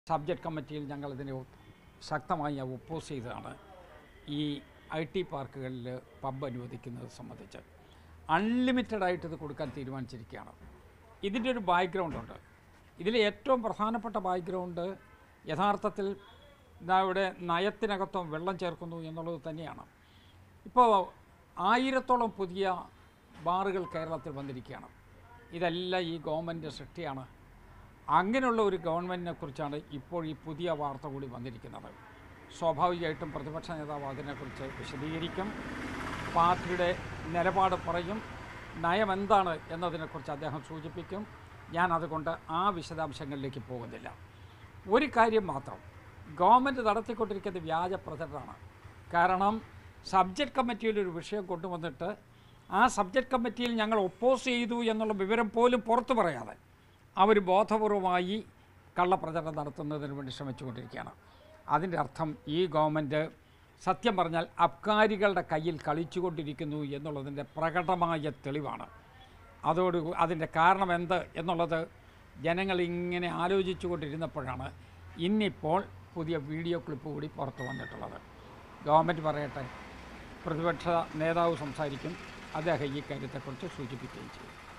subject കമ്മിറ്റിയിൽ ഞങ്ങളിതിനെ O- ശക്തമായി oppose ചെയ്തതാണ് ഈ ഐ ടി പാർക്കുകളിൽ പബ് അനുവദിക്കുന്നത് സംബന്ധിച്ച് അൺലിമിറ്റഡ് ആയിട്ട് ഇത് കൊടുക്കാൻ തീരുമാനിച്ചിരിക്കുകയാണ് ഇതിൻ്റെ ഒരു ബാക്ക്ഗ്രൗണ്ട് ഉണ്ട് ഇതിൽ ഏറ്റവും പ്രധാനപ്പെട്ട ബാക്ക്ഗ്രൗണ്ട് യഥാർത്ഥത്തിൽ ഇതാ ഇവിടെ നയത്തിനകത്തും വെള്ളം ചേർക്കുന്നു എന്നുള്ളത് തന്നെയാണ് ഇപ്പോൾ ആയിരത്തോളം പുതിയ ബാറുകൾ കേരളത്തിൽ വന്നിരിക്കുകയാണ് ഇതെല്ലാം ഈ ഗവൺമെൻറ് സൃഷ്ടിയാണ് അങ്ങനെയുള്ള ഒരു ഗവൺമെൻറ്റിനെ കുറിച്ചാണ് ഇപ്പോൾ ഈ പുതിയ വാർത്ത കൂടി വന്നിരിക്കുന്നത് സ്വാഭാവികമായിട്ടും പ്രതിപക്ഷ നേതാവ് അതിനെക്കുറിച്ച് വിശദീകരിക്കും പാർട്ടിയുടെ നിലപാട് പറയും നയം എന്താണ് എന്നതിനെക്കുറിച്ച് അദ്ദേഹം സൂചിപ്പിക്കും ഞാൻ അതുകൊണ്ട് ആ വിശദാംശങ്ങളിലേക്ക് പോകുന്നില്ല ഒരു കാര്യം മാത്രം ഗവൺമെൻറ് നടത്തിക്കൊണ്ടിരിക്കുന്ന വ്യാജ പ്രചരണമാണ് കാരണം സബ്ജക്റ്റ് കമ്മിറ്റിയിൽ ഒരു വിഷയം കൊണ്ടുവന്നിട്ട് ആ സബ്ജക്റ്റ് കമ്മിറ്റിയിൽ ഞങ്ങൾ ഒപ്പോസ് ചെയ്തു എന്നുള്ള വിവരം പോലും പുറത്തു പറയാതെ അവർ ബോധപൂർവമായി കള്ളപ്രചരണം നടത്തുന്നതിന് വേണ്ടി ശ്രമിച്ചുകൊണ്ടിരിക്കുകയാണ് അതിൻ്റെ അർത്ഥം ഈ ഗവൺമെൻറ് സത്യം പറഞ്ഞാൽ അബ്കാരികളുടെ കയ്യിൽ കളിച്ചുകൊണ്ടിരിക്കുന്നു എന്നുള്ളതിൻ്റെ പ്രകടമായ തെളിവാണ് അതോട് അതിൻ്റെ കാരണം എന്ത് എന്നുള്ളത് ജനങ്ങൾ ഇങ്ങനെ ആലോചിച്ചു കൊണ്ടിരുന്നപ്പോഴാണ് ഇന്നിപ്പോൾ പുതിയ വീഡിയോ ക്ലിപ്പ് കൂടി പുറത്തു വന്നിട്ടുള്ളത് ഗവൺമെൻറ് പറയട്ടെ പ്രതിപക്ഷ നേതാവ് സംസാരിക്കും അദ്ദേഹം ഈ കാര്യത്തെക്കുറിച്ച് സൂചിപ്പിക്കുകയും ചെയ്യും